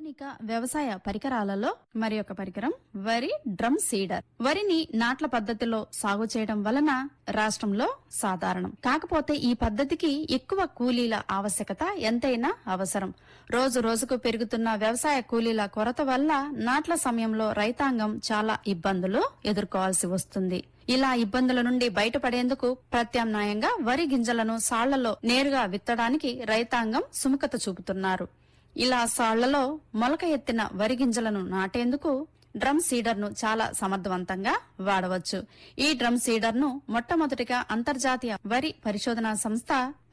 ఆధునిక వ్యవసాయ పరికరాలలో మరి ఒక పరికరం వరి డ్రమ్ సీడర్ వరిని నాట్ల పద్ధతిలో సాగు చేయడం వలన రాష్ట్రంలో సాధారణం కాకపోతే ఈ పద్ధతికి ఎక్కువ కూలీల ఆవశ్యకత ఎంతైనా అవసరం రోజు రోజుకు పెరుగుతున్న వ్యవసాయ కూలీల కొరత వల్ల నాట్ల సమయంలో రైతాంగం చాలా ఇబ్బందులు ఎదుర్కోవాల్సి వస్తుంది ఇలా ఇబ్బందుల నుండి బయటపడేందుకు ప్రత్యామ్నాయంగా వరి గింజలను సాళ్లలో నేరుగా విత్తడానికి రైతాంగం సుముఖత చూపుతున్నారు ఇలా సాళ్లలో మొలక ఎత్తిన వరి గింజలను నాటేందుకు డ్రమ్ సీడర్ ను చాలా సమర్థవంతంగా వాడవచ్చు ఈ డ్రమ్ సీడర్ ను మొట్టమొదటిగా అంతర్జాతీయ వరి పరిశోధనా సంస్థ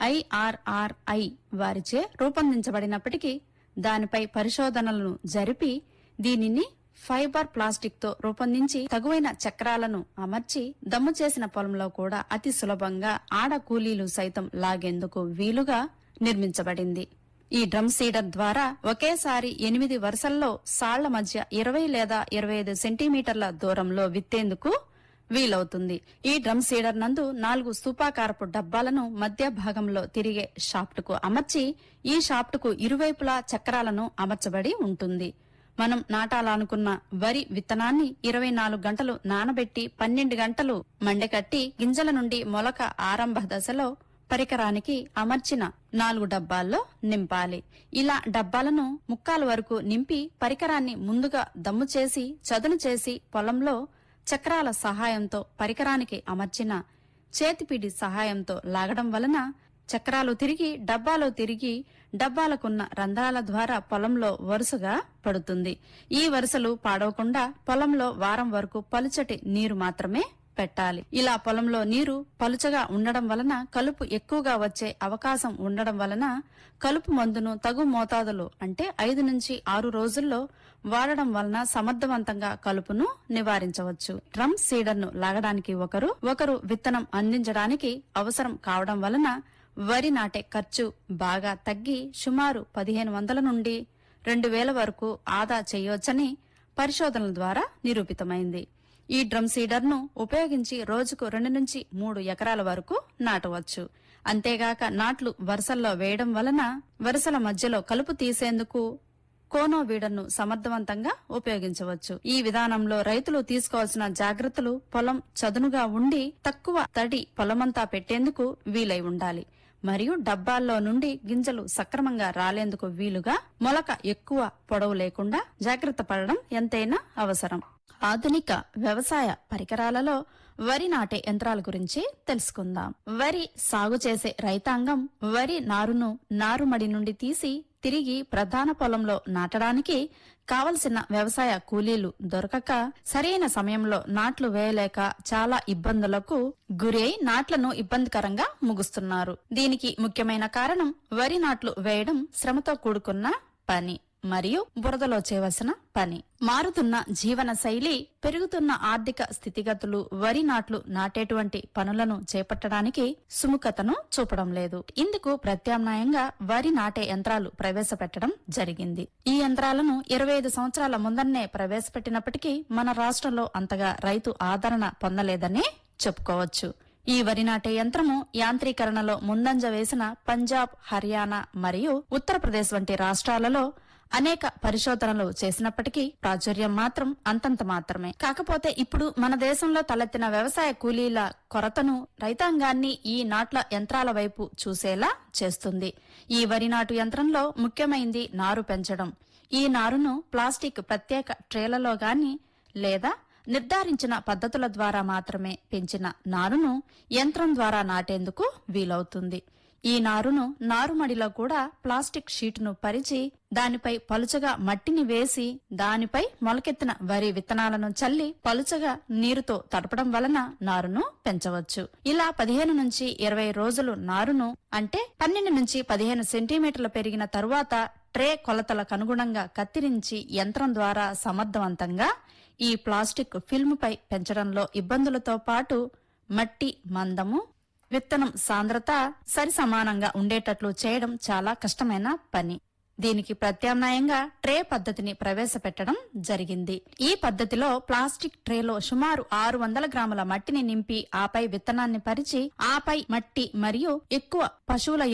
ఐఆర్ఆర్ఐ వారిచే రూపొందించబడినప్పటికీ దానిపై పరిశోధనలను జరిపి దీనిని ఫైబర్ ప్లాస్టిక్ తో రూపొందించి తగువైన చక్రాలను అమర్చి దమ్ము చేసిన పొలంలో కూడా అతి సులభంగా ఆడ కూలీలు సైతం లాగేందుకు వీలుగా నిర్మించబడింది ఈ డ్రమ్ సీడర్ ద్వారా ఒకేసారి ఎనిమిది వరుసల్లో సాళ్ల మధ్య ఇరవై లేదా ఇరవై ఐదు సెంటీమీటర్ల దూరంలో విత్తేందుకు వీలవుతుంది ఈ డ్రమ్ సీడర్ నందు నాలుగు స్తూపాకారపు డబ్బాలను మధ్య భాగంలో తిరిగే షాఫ్టుకు అమర్చి ఈ షాఫ్టుకు ఇరువైపులా చక్రాలను అమర్చబడి ఉంటుంది మనం నాటాలనుకున్న వరి విత్తనాన్ని ఇరవై నాలుగు గంటలు నానబెట్టి పన్నెండు గంటలు మండకట్టి గింజల నుండి మొలక ఆరంభ దశలో పరికరానికి అమర్చిన నాలుగు డబ్బాల్లో నింపాలి ఇలా డబ్బాలను ముక్కాల వరకు నింపి పరికరాన్ని ముందుగా దమ్ము చేసి చదును చేసి పొలంలో చక్రాల సహాయంతో పరికరానికి అమర్చిన చేతిపిడి సహాయంతో లాగడం వలన చక్రాలు తిరిగి డబ్బాలో తిరిగి డబ్బాలకున్న రంధ్రాల ద్వారా పొలంలో వరుసగా పడుతుంది ఈ వరుసలు పాడవకుండా పొలంలో వారం వరకు పలుచటి నీరు మాత్రమే పెట్టాలి ఇలా పొలంలో నీరు పలుచగా ఉండడం వలన కలుపు ఎక్కువగా వచ్చే అవకాశం ఉండడం వలన కలుపు మందును తగు మోతాదులు అంటే ఐదు నుంచి ఆరు రోజుల్లో వాడడం వలన సమర్థవంతంగా కలుపును నివారించవచ్చు డ్రమ్ సీడర్ ను లాగడానికి ఒకరు ఒకరు విత్తనం అందించడానికి అవసరం కావడం వలన వరి నాటే ఖర్చు బాగా తగ్గి సుమారు పదిహేను వందల నుండి రెండు వేల వరకు ఆదా చేయవచ్చని పరిశోధనల ద్వారా నిరూపితమైంది ఈ డ్రమ్ సీడర్ ను ఉపయోగించి రోజుకు రెండు నుంచి మూడు ఎకరాల వరకు నాటవచ్చు అంతేగాక నాట్లు వరుసల్లో వేయడం వలన వరుసల మధ్యలో కలుపు తీసేందుకు కోనో వీడర్ను సమర్థవంతంగా ఉపయోగించవచ్చు ఈ విధానంలో రైతులు తీసుకోవాల్సిన జాగ్రత్తలు పొలం చదునుగా ఉండి తక్కువ తడి పొలమంతా పెట్టేందుకు వీలై ఉండాలి మరియు డబ్బాల్లో నుండి గింజలు సక్రమంగా రాలేందుకు వీలుగా మొలక ఎక్కువ పొడవు లేకుండా జాగ్రత్త పడడం ఎంతైనా అవసరం ఆధునిక వ్యవసాయ పరికరాలలో వరి నాటే యంత్రాల గురించి తెలుసుకుందాం వరి సాగు చేసే రైతాంగం వరి నారును నారుమడి నుండి తీసి తిరిగి ప్రధాన పొలంలో నాటడానికి కావలసిన వ్యవసాయ కూలీలు దొరకక సరైన సమయంలో నాట్లు వేయలేక చాలా ఇబ్బందులకు గురై నాట్లను ఇబ్బందికరంగా ముగుస్తున్నారు దీనికి ముఖ్యమైన కారణం వరి నాట్లు వేయడం శ్రమతో కూడుకున్న పని మరియు బురదలో చేయవలసిన పని మారుతున్న జీవన శైలి పెరుగుతున్న ఆర్థిక స్థితిగతులు వరి నాట్లు నాటేటువంటి పనులను చేపట్టడానికి సుముఖతను చూపడం లేదు ఇందుకు ప్రత్యామ్నాయంగా వరి నాటే యంత్రాలు ప్రవేశపెట్టడం జరిగింది ఈ యంత్రాలను ఇరవై ఐదు సంవత్సరాల ముందన్నే ప్రవేశపెట్టినప్పటికీ మన రాష్ట్రంలో అంతగా రైతు ఆదరణ పొందలేదనే చెప్పుకోవచ్చు ఈ వరి నాటే యంత్రము యాంత్రీకరణలో ముందంజ వేసిన పంజాబ్ హర్యానా మరియు ఉత్తరప్రదేశ్ వంటి రాష్ట్రాలలో అనేక పరిశోధనలు చేసినప్పటికీ ప్రాచుర్యం మాత్రం అంతంత మాత్రమే కాకపోతే ఇప్పుడు మన దేశంలో తలెత్తిన వ్యవసాయ కూలీల కొరతను రైతాంగాన్ని ఈ నాట్ల యంత్రాల వైపు చూసేలా చేస్తుంది ఈ వరి నాటు యంత్రంలో ముఖ్యమైంది నారు పెంచడం ఈ నారును ప్లాస్టిక్ ప్రత్యేక ట్రేలలో గాని లేదా నిర్ధారించిన పద్ధతుల ద్వారా మాత్రమే పెంచిన నారును యంత్రం ద్వారా నాటేందుకు వీలవుతుంది ఈ నారును నారుమడిలో కూడా ప్లాస్టిక్ షీటును పరిచి దానిపై పలుచగా మట్టిని వేసి దానిపై మొలకెత్తిన వరి విత్తనాలను చల్లి పలుచగా నీరుతో తడపడం వలన నారును పెంచవచ్చు ఇలా పదిహేను నుంచి ఇరవై రోజులు నారును అంటే పన్నెండు నుంచి పదిహేను సెంటీమీటర్లు పెరిగిన తరువాత ట్రే కొలతలకు అనుగుణంగా కత్తిరించి యంత్రం ద్వారా సమర్థవంతంగా ఈ ప్లాస్టిక్ ఫిల్మ్ పై పెంచడంలో ఇబ్బందులతో పాటు మట్టి మందము విత్తనం సాంద్రత సరి సమానంగా ఉండేటట్లు చేయడం చాలా కష్టమైన పని దీనికి ప్రత్యామ్నాయంగా ట్రే పద్ధతిని ప్రవేశపెట్టడం జరిగింది ఈ పద్ధతిలో ప్లాస్టిక్ ట్రేలో సుమారు ఆరు వందల గ్రాముల మట్టిని నింపి ఆపై విత్తనాన్ని పరిచి ఆపై మట్టి మరియు ఎక్కువ పశువుల